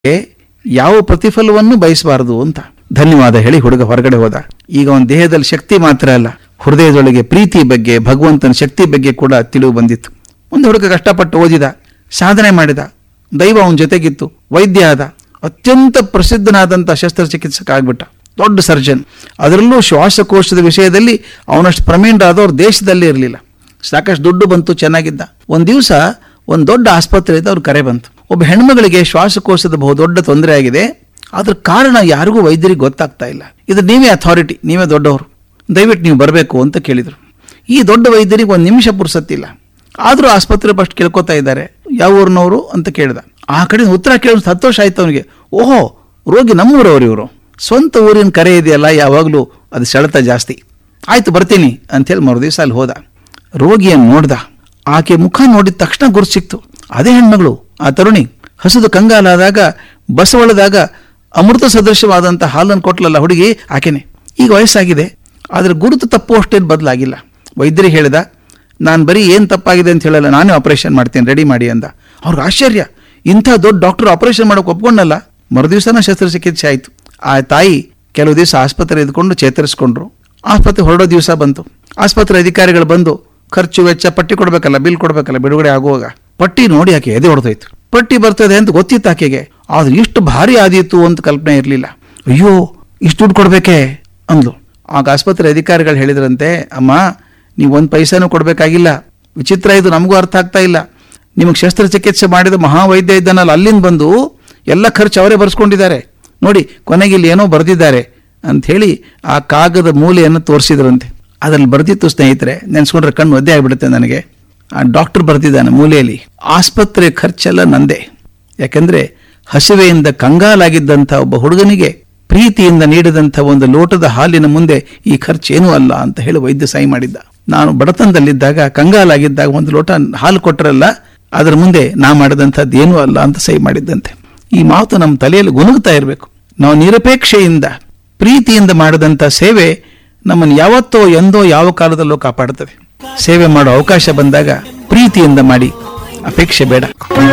ಯಾವ ಪ್ರತಿಫಲವನ್ನು ಬಯಸಬಾರದು ಅಂತ ಧನ್ಯವಾದ ಹೇಳಿ ಹುಡುಗ ಹೊರಗಡೆ ಹೋದ ಈಗ ಅವನ ದೇಹದಲ್ಲಿ ಶಕ್ತಿ ಮಾತ್ರ ಅಲ್ಲ ಹೃದಯದೊಳಗೆ ಪ್ರೀತಿ ಬಗ್ಗೆ ಭಗವಂತನ ಶಕ್ತಿ ಬಗ್ಗೆ ಕೂಡ ತಿಳಿವು ಬಂದಿತ್ತು ಒಂದು ಹುಡುಗ ಕಷ್ಟಪಟ್ಟು ಓದಿದ ಸಾಧನೆ ಮಾಡಿದ ದೈವ ಅವನ ಜೊತೆಗಿತ್ತು ವೈದ್ಯ ಆದ ಅತ್ಯಂತ ಪ್ರಸಿದ್ಧನಾದಂಥ ಶಸ್ತ್ರಚಿಕಿತ್ಸಕ ಆಗ್ಬಿಟ್ಟ ದೊಡ್ಡ ಸರ್ಜನ್ ಅದರಲ್ಲೂ ಶ್ವಾಸಕೋಶದ ವಿಷಯದಲ್ಲಿ ಅವನಷ್ಟು ಪ್ರವೀಣರಾದವ್ರು ದೇಶದಲ್ಲಿ ಇರಲಿಲ್ಲ ಸಾಕಷ್ಟು ದುಡ್ಡು ಬಂತು ಚೆನ್ನಾಗಿದ್ದ ಒಂದು ದಿವಸ ಒಂದು ದೊಡ್ಡ ಆಸ್ಪತ್ರೆಯಿಂದ ಅವ್ರ ಕರೆ ಬಂತು ಒಬ್ಬ ಹೆಣ್ಮಗಳಿಗೆ ಶ್ವಾಸಕೋಶದ ಬಹುದೊಡ್ಡ ತೊಂದರೆ ಆಗಿದೆ ಅದ್ರ ಕಾರಣ ಯಾರಿಗೂ ವೈದ್ಯರಿಗೆ ಗೊತ್ತಾಗ್ತಾ ಇಲ್ಲ ಇದು ನೀವೇ ಅಥಾರಿಟಿ ನೀವೇ ದೊಡ್ಡವರು ದಯವಿಟ್ಟು ನೀವು ಬರಬೇಕು ಅಂತ ಕೇಳಿದರು ಈ ದೊಡ್ಡ ವೈದ್ಯರಿಗೆ ಒಂದು ನಿಮಿಷ ಪುರ್ಸತ್ತಿಲ್ಲ ಆದರೂ ಆಸ್ಪತ್ರೆ ಫಸ್ಟ್ ಕೇಳ್ಕೊತಾ ಇದ್ದಾರೆ ಯಾವ ಊರಿನವರು ಅಂತ ಕೇಳ್ದ ಆ ಕಡೆ ಉತ್ತರ ಕೇಳಿದ ಸಂತೋಷ ಆಯ್ತು ಅವನಿಗೆ ಓಹೋ ರೋಗಿ ನಮ್ಮೂರವರು ಇವರು ಸ್ವಂತ ಊರಿನ ಕರೆ ಇದೆಯಲ್ಲ ಯಾವಾಗಲೂ ಅದು ಸೆಳೆತ ಜಾಸ್ತಿ ಆಯ್ತು ಬರ್ತೀನಿ ಅಂಥೇಳಿ ಮರು ದಿವಸ ಅಲ್ಲಿ ಹೋದ ರೋಗಿಯನ್ನು ನೋಡ್ದ ಆಕೆ ಮುಖ ನೋಡಿದ ತಕ್ಷಣ ಗುರುತು ಸಿಕ್ತು ಅದೇ ಹೆಣ್ಮಗಳು ಆ ತರುಣಿ ಹಸಿದು ಕಂಗಾಲಾದಾಗ ಬಸವಳದಾಗ ಅಮೃತ ಸದೃಶವಾದಂಥ ಹಾಲನ್ನು ಕೊಟ್ಲಲ್ಲ ಹುಡುಗಿ ಆಕೆನೆ ಈಗ ವಯಸ್ಸಾಗಿದೆ ಆದರೆ ಗುರುತು ತಪ್ಪುವಷ್ಟೇನು ಬದಲಾಗಿಲ್ಲ ವೈದ್ಯರಿಗೆ ಹೇಳಿದ ನಾನು ಬರೀ ಏನು ತಪ್ಪಾಗಿದೆ ಅಂತ ಹೇಳಲ್ಲ ನಾನೇ ಆಪರೇಷನ್ ಮಾಡ್ತೀನಿ ರೆಡಿ ಮಾಡಿ ಅಂದ ಅವ್ರಿಗೆ ಆಶ್ಚರ್ಯ ಇಂಥ ದೊಡ್ಡ ಡಾಕ್ಟರ್ ಆಪರೇಷನ್ ಮಾಡೋಕೆ ಒಪ್ಕೊಂಡಲ್ಲ ಮರುದಿವಸನ ಶಸ್ತ್ರಚಿಕಿತ್ಸೆ ಆಯಿತು ಆ ತಾಯಿ ಕೆಲವು ದಿವಸ ಆಸ್ಪತ್ರೆ ಇದ್ಕೊಂಡು ಚೇತರಿಸ್ಕೊಂಡ್ರು ಆಸ್ಪತ್ರೆ ಹೊರಡೋ ದಿವಸ ಬಂತು ಆಸ್ಪತ್ರೆ ಅಧಿಕಾರಿಗಳು ಬಂದು ಖರ್ಚು ವೆಚ್ಚ ಪಟ್ಟಿ ಕೊಡಬೇಕಲ್ಲ ಬಿಲ್ ಕೊಡಬೇಕಲ್ಲ ಬಿಡುಗಡೆ ಆಗುವಾಗ ಪಟ್ಟಿ ನೋಡಿ ಆಕೆ ಎದೆ ಹೊಡೆದೋಯ್ತು ಪಟ್ಟಿ ಬರ್ತದೆ ಅಂತ ಗೊತ್ತಿತ್ತು ಆಕೆಗೆ ಆದ್ರೆ ಇಷ್ಟು ಭಾರಿ ಆದೀತು ಅಂತ ಕಲ್ಪನೆ ಇರಲಿಲ್ಲ ಅಯ್ಯೋ ಇಷ್ಟು ದುಡ್ಡು ಕೊಡ್ಬೇಕೆ ಅಂದ್ಲು ಆಗ ಆಸ್ಪತ್ರೆ ಅಧಿಕಾರಿಗಳು ಹೇಳಿದ್ರಂತೆ ಅಮ್ಮ ನೀವು ಒಂದು ಪೈಸಾನು ಕೊಡಬೇಕಾಗಿಲ್ಲ ವಿಚಿತ್ರ ಇದು ನಮಗೂ ಅರ್ಥ ಆಗ್ತಾ ಇಲ್ಲ ನಿಮಗೆ ಶಸ್ತ್ರಚಿಕಿತ್ಸೆ ಮಾಡಿದ ಮಹಾವೈದ್ಯ ಇದ್ದಾನಲ್ಲ ಅಲ್ಲಿಂದ ಬಂದು ಎಲ್ಲ ಖರ್ಚು ಅವರೇ ಬರ್ಸ್ಕೊಂಡಿದ್ದಾರೆ ನೋಡಿ ಕೊನೆಗೆ ಇಲ್ಲಿ ಏನೋ ಬರೆದಿದ್ದಾರೆ ಅಂಥೇಳಿ ಆ ಕಾಗದ ಮೂಲೆಯನ್ನು ತೋರಿಸಿದ್ರಂತೆ ಅದ್ರಲ್ಲಿ ಬರೆದಿತ್ತು ಸ್ನೇಹಿತರೆ ನೆನೆಸ್ಕೊಂಡ್ರೆ ಕಣ್ಣು ಒದ್ದೆ ಆಗಿಬಿಡುತ್ತೆ ನನಗೆ ಆ ಡಾಕ್ಟರ್ ಬರೆದಿದ್ದಾನೆ ಮೂಲೆಯಲ್ಲಿ ಆಸ್ಪತ್ರೆ ಖರ್ಚೆಲ್ಲ ನಂದೆ ಯಾಕೆಂದ್ರೆ ಹಸಿವೆಯಿಂದ ಕಂಗಾಲಾಗಿದ್ದಂಥ ಒಬ್ಬ ಹುಡುಗನಿಗೆ ಪ್ರೀತಿಯಿಂದ ನೀಡಿದಂಥ ಒಂದು ಲೋಟದ ಹಾಲಿನ ಮುಂದೆ ಈ ಖರ್ಚೇನೂ ಅಲ್ಲ ಅಂತ ಹೇಳಿ ವೈದ್ಯ ಸಹಿ ಮಾಡಿದ್ದ ನಾನು ಬಡತನದಲ್ಲಿದ್ದಾಗ ಕಂಗಾಲಾಗಿದ್ದಾಗ ಒಂದು ಲೋಟ ಹಾಲು ಕೊಟ್ಟರಲ್ಲ ಅದರ ಮುಂದೆ ನಾ ಮಾಡಿದಂಥದ್ದು ಏನೂ ಅಲ್ಲ ಅಂತ ಸಹಿ ಮಾಡಿದ್ದಂತೆ ಈ ಮಾತು ನಮ್ಮ ತಲೆಯಲ್ಲಿ ಗುನುಗ್ತಾ ಇರಬೇಕು ನಾವು ನಿರಪೇಕ್ಷೆಯಿಂದ ಪ್ರೀತಿಯಿಂದ ಮಾಡಿದಂಥ ಸೇವೆ ನಮ್ಮನ್ನು ಯಾವತ್ತೋ ಎಂದೋ ಯಾವ ಕಾಲದಲ್ಲೋ ಕಾಪಾಡುತ್ತದೆ ಸೇವೆ ಮಾಡೋ ಅವಕಾಶ ಬಂದಾಗ ಪ್ರೀತಿಯಿಂದ ಮಾಡಿ ಅಪೇಕ್ಷೆ ಬೇಡ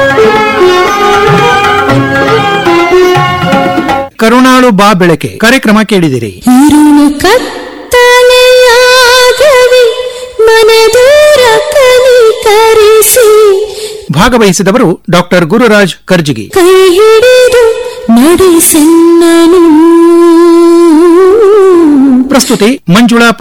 ಕರುಣಾಳು ಬಾ ಬೆಳಕೆ ಕಾರ್ಯಕ್ರಮ ಕೇಳಿದಿರಿ ഇരുളു ಕತ್ತಲೆಯಾಗವಿ ಮನದೂರ ಕನಿಕರಿಸಿ ಭಾಗವಹಿಸಿದವರು ಡಾಕ್ಟರ್ ಗುರುರಾಜ್ ಕರ್ಜಿಗಿ ಕೈ ಹಿಡಿದು ನಡೆಸೆನ್ನನು ಪ್ರಸ್ತುತಿ ಮಂಜುಳಾ